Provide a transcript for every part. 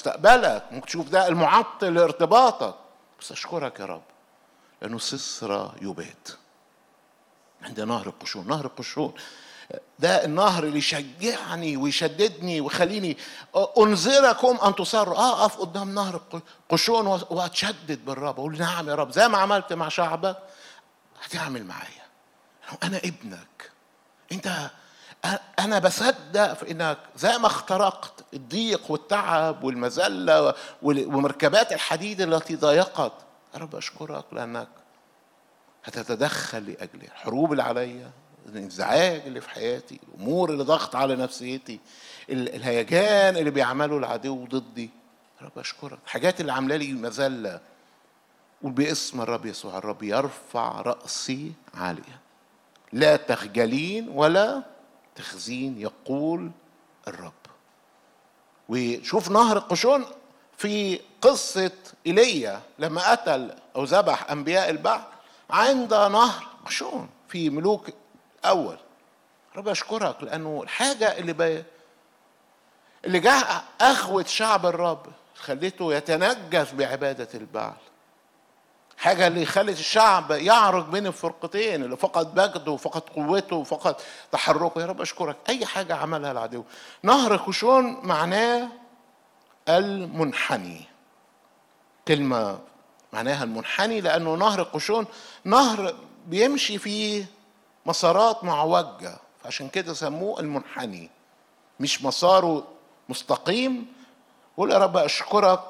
مستقبلك ممكن تشوف ده المعطل لارتباطك بس اشكرك يا رب لانه سسرى يبات عند نهر القشون نهر القشون ده النهر اللي يشجعني ويشددني ويخليني انذركم ان تصروا اه اقف قدام نهر قشون واتشدد بالرب اقول نعم يا رب زي ما عملت مع شعبك هتعمل معايا انا ابنك انت انا بصدق في انك زي ما اخترقت الضيق والتعب والمذله ومركبات الحديد التي ضايقت يا رب اشكرك لانك هتتدخل لاجلي الحروب اللي عليا الانزعاج اللي في حياتي الامور اللي ضغط على نفسيتي الهيجان اللي بيعمله العدو ضدي يا رب اشكرك الحاجات اللي عامله لي مذله وباسم الرب يسوع الرب يرفع راسي عاليا لا تخجلين ولا تخزين يقول الرب وشوف نهر القشون في قصة إيليا لما قتل أو ذبح أنبياء البحر عند نهر قشون في ملوك أول رب أشكرك لأنه الحاجة اللي بي اللي جاء أخوة شعب الرب خليته يتنجس بعبادة البعل حاجة اللي خلت الشعب يعرج بين الفرقتين اللي فقد مجده وفقد قوته وفقد تحركه يا رب أشكرك أي حاجة عملها العدو نهر خشون معناه المنحني كلمة معناها المنحني لأنه نهر قشون نهر بيمشي فيه مسارات معوجة فعشان كده سموه المنحني مش مساره مستقيم قول يا رب أشكرك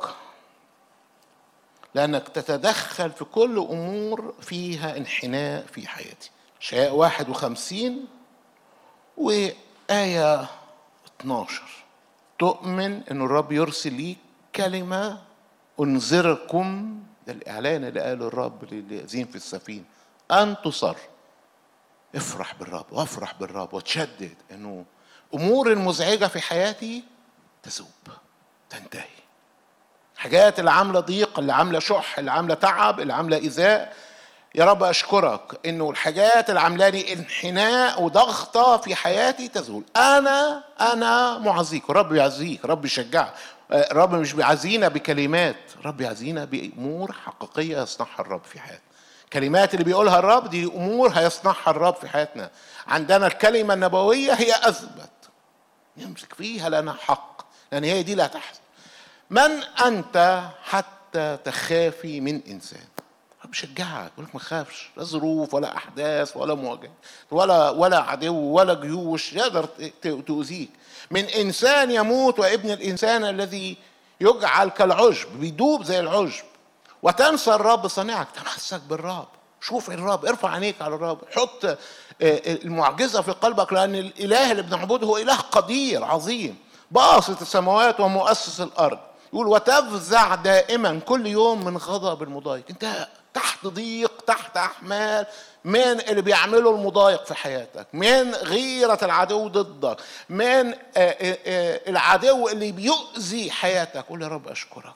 لأنك تتدخل في كل أمور فيها انحناء في حياتي شيء 51 وآية 12 تؤمن أن الرب يرسل ليك كلمة أنذركم ده الإعلان اللي قاله الرب للذين في السفينة أن تصر افرح بالرب وافرح بالرب وتشدد انه امور المزعجه في حياتي تذوب تنتهي الحاجات اللي عامله ضيق اللي عامله شح اللي عامله تعب اللي عامله ايذاء يا رب اشكرك انه الحاجات اللي عامله لي انحناء وضغطه في حياتي تزول انا انا معزيك رب يعزيك رب يشجعك رب مش بيعزينا بكلمات رب يعزينا بامور حقيقيه يصنعها الرب في حياتنا الكلمات اللي بيقولها الرب دي امور هيصنعها الرب في حياتنا عندنا الكلمه النبويه هي اثبت نمسك فيها لنا حق لان هي دي اللي هتحصل من انت حتى تخافي من انسان رب يشجعك يقول لك ما تخافش لا ظروف ولا احداث ولا مواجهات ولا ولا عدو ولا جيوش يقدر تؤذيك من انسان يموت وابن الانسان الذي يجعل كالعشب بيدوب زي العشب وتنسى الرب صانعك تمسك بالرب شوف الرب ارفع عينيك على الرب حط المعجزه في قلبك لان الاله اللي بنعبده هو اله قدير عظيم باسط السماوات ومؤسس الارض يقول وتفزع دائما كل يوم من غضب المضايق انت تحت ضيق تحت احمال من اللي بيعمله المضايق في حياتك من غيرة العدو ضدك من العدو اللي بيؤذي حياتك قول يا رب أشكرك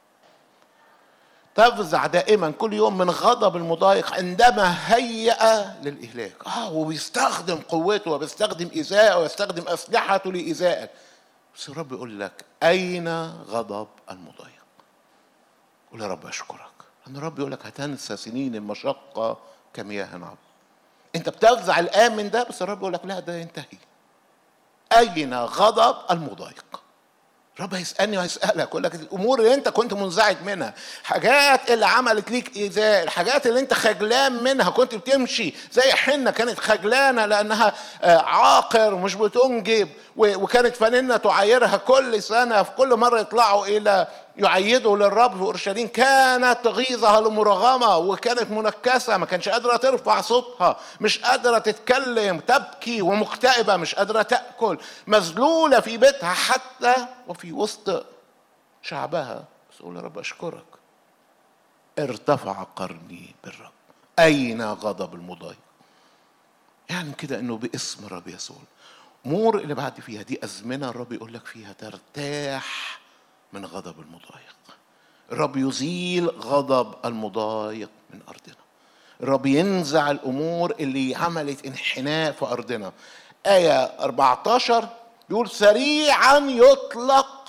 تفزع دائما كل يوم من غضب المضايق عندما هيأ للإهلاك آه وبيستخدم قوته وبيستخدم إيذائه ويستخدم أسلحته لإيذائك بس الرب يقول لك أين غضب المضايق قول يا رب أشكرك أن الرب يقول لك هتنسى سنين المشقة كمياه عظم أنت بتفزع الآن من ده بس الرب يقول لك لا ده ينتهي أين غضب المضايق رب هيسألني وهيسألك يقول لك الأمور اللي أنت كنت منزعج منها حاجات اللي عملت ليك إيذاء الحاجات اللي أنت خجلان منها كنت بتمشي زي حنة كانت خجلانة لأنها عاقر مش بتنجب وكانت فنانة تعايرها كل سنة في كل مرة يطلعوا إلى يعيدوا للرب في اورشليم كانت تغيظها لمرغمه وكانت منكسه ما كانش قادره ترفع صوتها مش قادره تتكلم تبكي ومكتئبه مش قادره تاكل مذلوله في بيتها حتى وفي وسط شعبها بس اقول يا رب اشكرك ارتفع قرني بالرب اين غضب المضايق يعني كده انه باسم الرب يسوع امور اللي بعد فيها دي ازمنه الرب يقول لك فيها ترتاح من غضب المضايق الرب يزيل غضب المضايق من ارضنا الرب ينزع الامور اللي عملت انحناء في ارضنا ايه 14 يقول سريعا يطلق